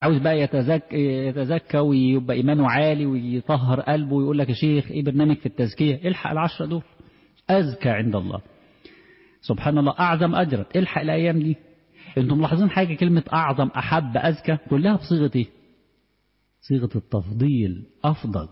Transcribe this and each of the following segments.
عاوز بقى يتزكى, يتزكى ويبقى إيمانه عالي ويطهر قلبه ويقول لك يا شيخ إيه برنامج في التزكية الحق العشرة دول أزكى عند الله سبحان الله أعظم أجرا الحق الأيام دي انتم ملاحظين حاجة كلمة أعظم أحب أزكى كلها بصيغة إيه صيغة التفضيل أفضل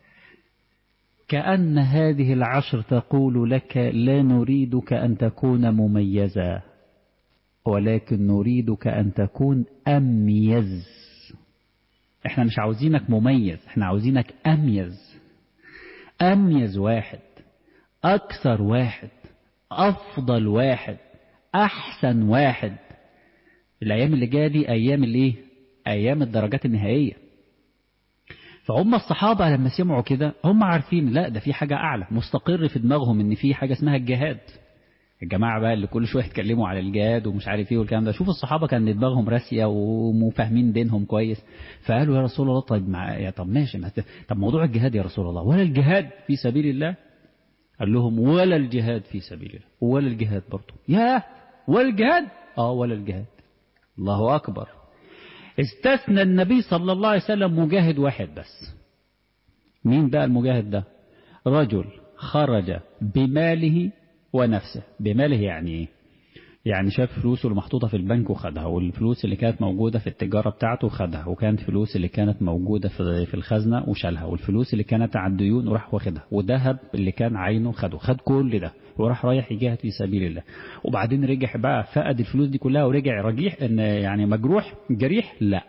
كأن هذه العشر تقول لك لا نريدك أن تكون مميزا ولكن نريدك أن تكون أميز احنا مش عاوزينك مميز احنا عاوزينك أميز أميز واحد أكثر واحد أفضل واحد أحسن واحد الأيام اللي جاية دي أيام الايه أيام الدرجات النهائية فهم الصحابة لما سمعوا كده هم عارفين لا ده في حاجة أعلى مستقر في دماغهم إن في حاجة اسمها الجهاد الجماعة بقى اللي كل شوية يتكلموا على الجهاد ومش عارف ايه والكلام ده شوف الصحابة كان دماغهم راسية ومفاهمين دينهم كويس فقالوا يا رسول الله طيب مع يا طب ماشي ما طب موضوع الجهاد يا رسول الله ولا الجهاد في سبيل الله قال لهم ولا الجهاد في سبيل الله ولا الجهاد برضه يا ولا الجهاد اه ولا الجهاد الله أكبر استثنى النبي صلى الله عليه وسلم مجاهد واحد بس مين بقى المجاهد ده رجل خرج بماله ونفسه بماله يعني ايه يعني شاف فلوسه اللي محطوطة في البنك وخدها والفلوس اللي كانت موجودة في التجارة بتاعته خدها وكانت فلوس اللي كانت موجودة في الخزنة وشالها والفلوس اللي كانت على الديون وراح واخدها وذهب اللي كان عينه خده خد كل ده وراح رايح يجاهد في سبيل الله وبعدين رجع بقى فقد الفلوس دي كلها ورجع رجيح ان يعني مجروح جريح لا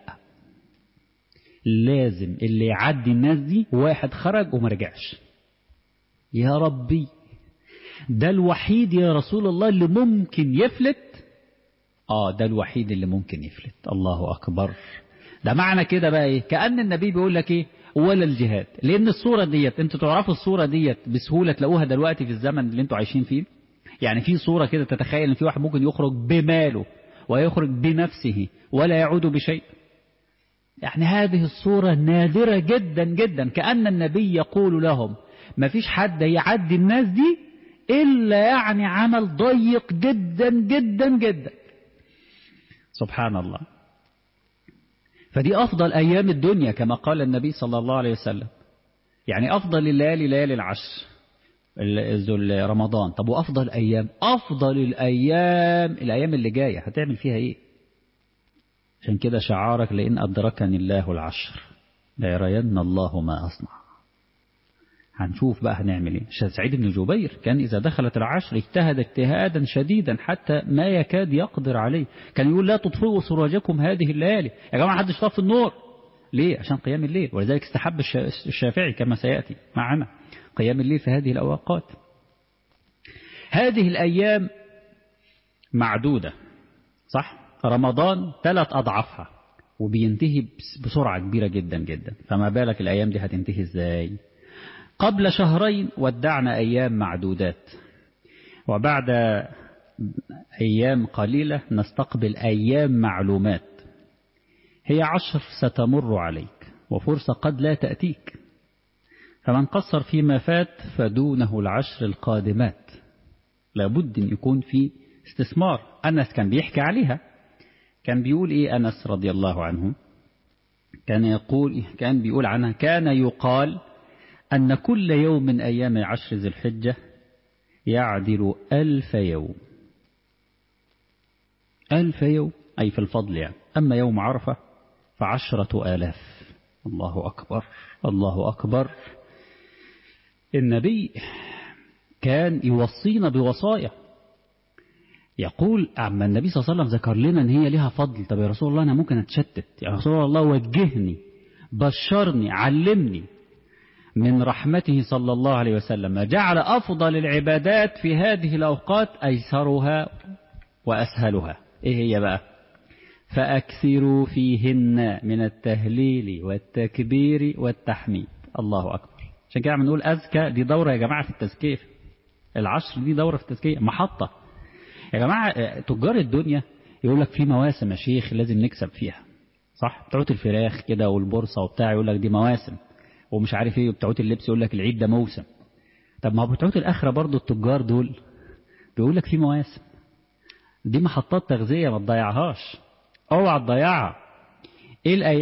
لازم اللي يعدي الناس دي واحد خرج وما رجعش يا ربي ده الوحيد يا رسول الله اللي ممكن يفلت اه ده الوحيد اللي ممكن يفلت الله اكبر ده معنى كده بقى ايه كأن النبي بيقول لك ايه ولا الجهاد لان الصورة ديت انتوا تعرفوا الصورة ديت بسهولة تلاقوها دلوقتي في الزمن اللي انتوا عايشين فيه يعني في صورة كده تتخيل ان في واحد ممكن يخرج بماله ويخرج بنفسه ولا يعود بشيء يعني هذه الصورة نادرة جدا جدا كأن النبي يقول لهم ما فيش حد يعدي الناس دي إلا يعني عمل ضيق جدا جدا جدا سبحان الله فدي أفضل أيام الدنيا كما قال النبي صلى الله عليه وسلم يعني أفضل الليالي ليالي العشر ذو رمضان طب وأفضل أيام أفضل الأيام الأيام اللي جاية هتعمل فيها إيه عشان كده شعارك لئن أدركني الله العشر ليرين الله ما أصنع هنشوف بقى هنعمل ايه سعيد بن جبير كان إذا دخلت العشر اجتهد اجتهادا شديدا حتى ما يكاد يقدر عليه كان يقول لا تطفئوا سراجكم هذه الليالي يا جماعة حدش طفي النور ليه عشان قيام الليل ولذلك استحب الشافعي كما سيأتي معنا قيام الليل في هذه الأوقات هذه الأيام معدودة صح رمضان ثلاث أضعافها وبينتهي بسرعة كبيرة جدا جدا فما بالك الأيام دي هتنتهي ازاي قبل شهرين ودعنا أيام معدودات وبعد أيام قليلة نستقبل أيام معلومات هي عشر ستمر عليك وفرصة قد لا تأتيك فمن قصر فيما فات فدونه العشر القادمات لابد أن يكون في استثمار أنس كان بيحكي عليها كان بيقول إيه أنس رضي الله عنه كان يقول كان بيقول عنها كان يقال أن كل يوم من أيام عشر ذي الحجة يعدل ألف يوم ألف يوم أي في الفضل يعني أما يوم عرفة فعشرة آلاف الله أكبر الله أكبر النبي كان يوصينا بوصايا يقول أما النبي صلى الله عليه وسلم ذكر لنا أن هي لها فضل طب يا رسول الله أنا ممكن أتشتت يا رسول الله وجهني بشرني علمني من رحمته صلى الله عليه وسلم جعل أفضل العبادات في هذه الأوقات أيسرها وأسهلها إيه هي بقى فأكثروا فيهن من التهليل والتكبير والتحميد الله أكبر عشان كده بنقول أذكى دي دورة يا جماعة في التزكية العشر دي دورة في التزكية محطة يا جماعة تجار الدنيا يقول لك في مواسم يا شيخ لازم نكسب فيها صح بتوع الفراخ كده والبورصة وبتاع يقول لك دي مواسم ومش عارف ايه وبتوع اللبس يقول لك العيد ده موسم طب ما بتوع الاخره برضو التجار دول بيقول لك في مواسم دي محطات تغذيه ما تضيعهاش اوعى تضيعها ايه